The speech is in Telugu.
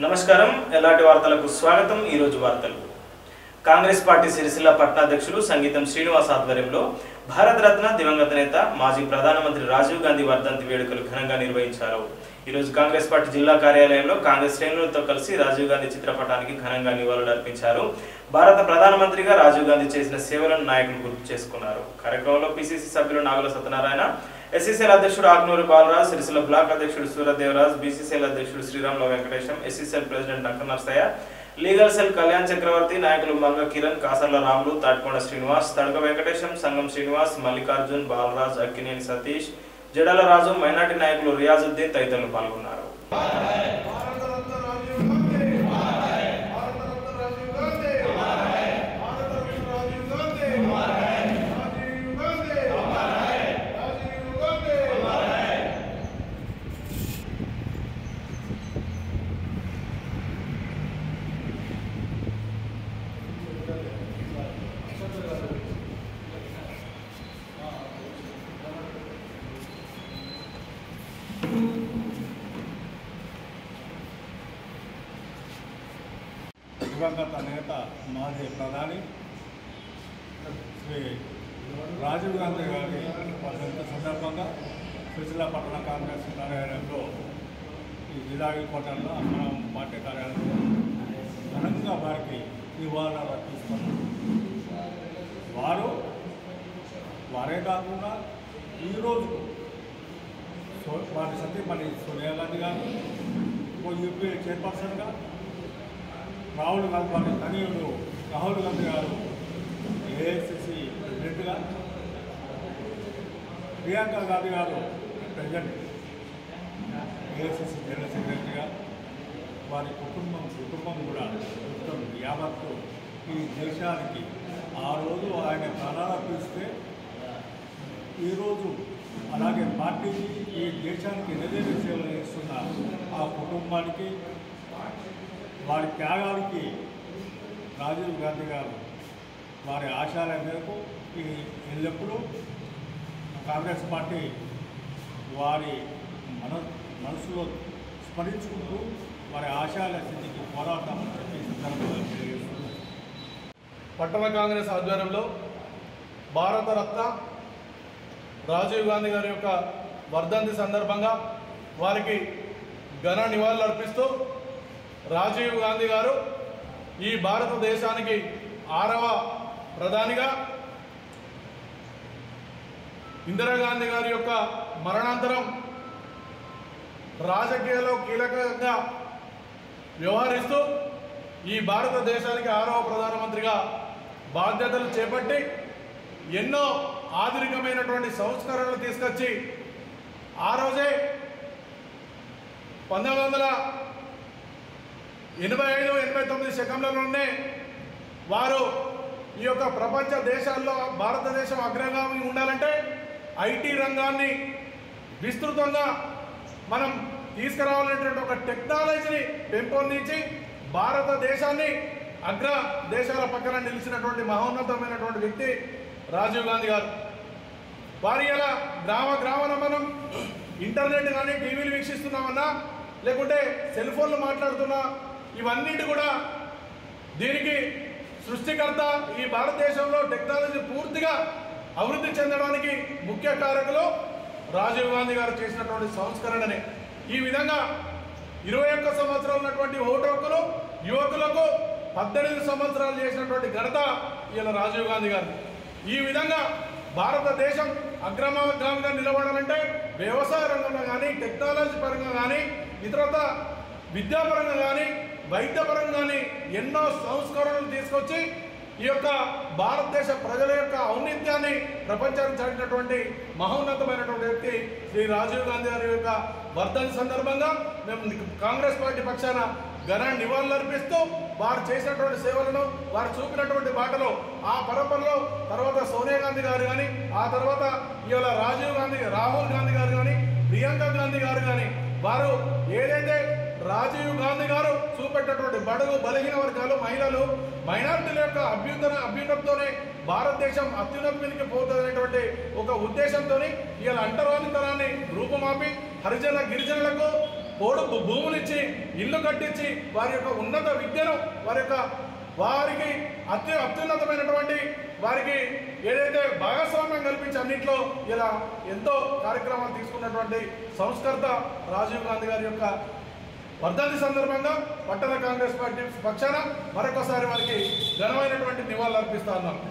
నమస్కారం ఎలాంటి వార్తలకు స్వాగతం ఈ రోజు వార్తలు కాంగ్రెస్ పార్టీ సిరిసిల్ల పట్టణాధ్యక్షులు సంగీతం శ్రీనివాస్ ఆధ్వర్యంలో భారత రత్న దివంగత నేత మాజీ ప్రధానమంత్రి రాజీవ్ గాంధీ వర్ధంతి వేడుకలు ఘనంగా నిర్వహించారు ఈ రోజు కాంగ్రెస్ పార్టీ జిల్లా కార్యాలయంలో కాంగ్రెస్ శ్రేణులతో కలిసి రాజీవ్ గాంధీ చిత్రపటానికి ఘనంగా నివాళులర్పించారు భారత ప్రధానమంత్రిగా రాజీవ్ గాంధీ చేసిన సేవలను నాయకులు గుర్తు చేసుకున్నారు కార్యక్రమంలో పిసిసి సభ్యులు నాగుల సత్యనారాయణ ఎస్సీసీఎల్ అధ్యక్షుడు ఆగ్నూరి బాలరాజ్ సిరిసిల్ల బ్లాక్ అధ్యక్షుడు సూర్యదేవరాజ్ బీసీసీఎల్ అధ్యక్షుడు Sriramula Venkatesham SCCL president Dankar Narsaiah legal cell Kalyan Chakravarthy నాయకులు మల్వ కిరణ్ కాసర్ల రాములు తాటికొండ శ్రీనివాస్ తడక వెంకటేశం సంగం శ్రీనివాస్ మల్లికార్జున్ బాలరాజ్ అక్కినేని సతీష్ జడల రాజు మైనార్టీ నాయకులు రియాజుద్దీన్ తదితరులు పాల్గొన్నారు భారతరత్న రాజీవ్ గాంధీ భారతరత్న రాజీవ్ గాంధీ భారతరత్న రాజీవ్ గాంధీ రాజీవ్ గాంధీ రాజీవ్ గాంధీ దివంగత నేత మాజీ ప్రధాని శ్రీ రాజీవ్ గాంధీ గారి వర్ధంతి సందర్భంగా సుశీల పట్టణ కాంగ్రెస్ కార్యాలయంలో ఈ జిల్లా కోటల్లో మనం పార్టీ కార్యాలయంలో ఘనంగా వారికి నివాళులు అర్పిస్తున్నాం వారు వారే కాకుండా ఈరోజు సో వారి సతీమణి సోనియా గాంధీ గారు ఇంకో యూపీఏ చైర్పర్సన్గా రాహుల్ గాంధీ వారి తనయుడు రాహుల్ గాంధీ గారు ఏఐసిసి ప్రెసిడెంట్గా ప్రియాంక గాంధీ గారు ప్రెసిడెంట్ ఏఐసిసి జనరల్ సెక్రటరీగా వారి కుటుంబం కుటుంబం కూడా మొత్తం యావత్తు ఈ దేశానికి ఆ రోజు ఆయన ప్రాణాలర్పిస్తే ఈరోజు అలాగే పార్టీకి ఈ దేశానికి నిజమైన సేవలు చేస్తున్న ఆ కుటుంబానికి వారి త్యాగానికి రాజీవ్ గాంధీ గారు వారి ఆశయాల మేరకు ఈ ఎల్లప్పుడూ కాంగ్రెస్ పార్టీ వారి మన మనసులో స్మరించుకుంటూ వారి ఆశయాల స్థితికి పోరాడతామని చెప్పి ఈ సందర్భంగా తెలియజేస్తున్నాను పట్టణ కాంగ్రెస్ ఆధ్వర్యంలో భారత రత్న రాజీవ్ గాంధీ గారి యొక్క వర్ధంతి సందర్భంగా వారికి ఘన నివాళులు అర్పిస్తూ రాజీవ్ గాంధీ గారు ఈ భారతదేశానికి ఆరవ ప్రధానిగా ఇందిరాగాంధీ గారి యొక్క మరణాంతరం రాజకీయాల్లో కీలకంగా వ్యవహరిస్తూ ఈ భారతదేశానికి ఆరవ ప్రధానమంత్రిగా బాధ్యతలు చేపట్టి ఎన్నో ఆధునికమైనటువంటి సంస్కరణలు తీసుకొచ్చి ఆ రోజే పంతొమ్మిది వందల ఎనభై ఐదు ఎనభై తొమ్మిది శకంలోనే వారు ఈ యొక్క ప్రపంచ దేశాల్లో భారతదేశం అగ్రగామి ఉండాలంటే ఐటీ రంగాన్ని విస్తృతంగా మనం తీసుకురావాలనేటువంటి ఒక టెక్నాలజీని పెంపొందించి భారతదేశాన్ని అగ్ర దేశాల పక్కన నిలిచినటువంటి మహోన్నతమైనటువంటి వ్యక్తి రాజీవ్ గాంధీ గారు వారి ఇలా గ్రామ గ్రామాన మనం ఇంటర్నెట్ కానీ టీవీలు వీక్షిస్తున్నామన్నా లేకుంటే సెల్ ఫోన్లు మాట్లాడుతున్నా ఇవన్నిటి కూడా దీనికి సృష్టికర్త ఈ భారతదేశంలో టెక్నాలజీ పూర్తిగా అభివృద్ధి చెందడానికి ముఖ్య కారకులు రాజీవ్ గాంధీ గారు చేసినటువంటి సంస్కరణనే ఈ విధంగా ఇరవై ఒక్క సంవత్సరాలు ఉన్నటువంటి ఓటు హక్కులు యువకులకు పద్దెనిమిది సంవత్సరాలు చేసినటువంటి ఘనత ఇలా రాజీవ్ గాంధీ గారు ఈ విధంగా భారతదేశం అగ్రమాగ్రమంగా నిలబడాలంటే వ్యవసాయ రంగంలో కానీ టెక్నాలజీ పరంగా కానీ ఇతరత విద్యాపరంగా కానీ వైద్యపరంగా కానీ ఎన్నో సంస్కరణలు తీసుకొచ్చి ఈ యొక్క భారతదేశ ప్రజల యొక్క ఔన్నత్యాన్ని ప్రపంచానికి చాటినటువంటి మహోన్నతమైనటువంటి వ్యక్తి శ్రీ రాజీవ్ గాంధీ గారి యొక్క వర్ధంతి సందర్భంగా మేము కాంగ్రెస్ పార్టీ పక్షాన ఘన నివాళులు అర్పిస్తూ వారు చేసినటువంటి సేవలను వారు చూపినటువంటి బాటలో ఆ పరంపరలో తర్వాత సోనియా గాంధీ గారు కానీ ఆ తర్వాత ఇవాళ రాజీవ్ గాంధీ రాహుల్ గాంధీ గారు కానీ ప్రియాంక గాంధీ గారు కానీ వారు ఏదైతే రాజీవ్ గాంధీ గారు చూపెట్టినటువంటి బడుగు బలహీన వర్గాలు మహిళలు మైనారిటీల యొక్క అభ్యున్నత అభ్యున్నతితోనే భారతదేశం అత్యున్నత మీదకి పోతుందనేటువంటి ఒక ఉద్దేశంతో ఇవాళ అంటరానితనాన్ని రూపమాపి హరిజన గిరిజనులకు పోడు భూ- భూములిచ్చి ఇల్లు కట్టించి వారి యొక్క ఉన్నత విద్యను వారి యొక్క వారికి అత్యు అత్యున్నతమైనటువంటి వారికి ఏదైతే భాగస్వామ్యం కల్పించి అన్నింటిలో ఇలా ఎంతో కార్యక్రమాలు తీసుకున్నటువంటి సంస్కర్త రాజీవ్ గాంధీ గారి యొక్క వర్ధంతి సందర్భంగా పట్టణ కాంగ్రెస్ పార్టీ పక్షాన మరొకసారి వారికి ఘనమైనటువంటి నివాళులు అర్పిస్తా ఉన్నాం